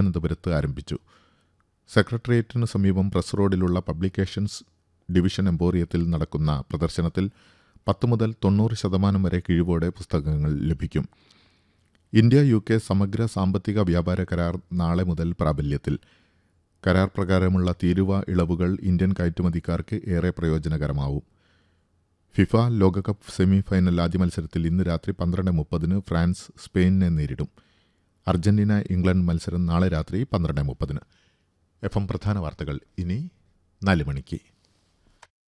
തിരുവനന്തപുരത്ത് ആരംഭിച്ചു സെക്രട്ടേറിയറ്റിന് സമീപം പ്രസ് റോഡിലുള്ള പബ്ലിക്കേഷൻസ് ഡിവിഷൻ എംപോറിയത്തിൽ നടക്കുന്ന പ്രദർശനത്തിൽ പത്ത് മുതൽ തൊണ്ണൂറ് ശതമാനം വരെ കിഴിവോടെ പുസ്തകങ്ങൾ ലഭിക്കും ഇന്ത്യ യു കെ സമഗ്ര സാമ്പത്തിക വ്യാപാര കരാർ നാളെ മുതൽ പ്രാബല്യത്തിൽ കരാർ പ്രകാരമുള്ള തീരുവ ഇളവുകൾ ഇന്ത്യൻ കയറ്റുമതിക്കാർക്ക് ഏറെ പ്രയോജനകരമാവും ഫിഫ ലോകകപ്പ് സെമി ഫൈനൽ ആദ്യ മത്സരത്തിൽ ഇന്ന് രാത്രി പന്ത്രണ്ട് മുപ്പതിന് ഫ്രാൻസ് സ്പെയിനിനെ നേരിടും അർജന്റീന ഇംഗ്ലണ്ട് മത്സരം നാളെ രാത്രി പന്ത്രണ്ട് മുപ്പതിന് എഫ് എം പ്രധാന വാർത്തകൾ ഇനി നാല് മണിക്ക്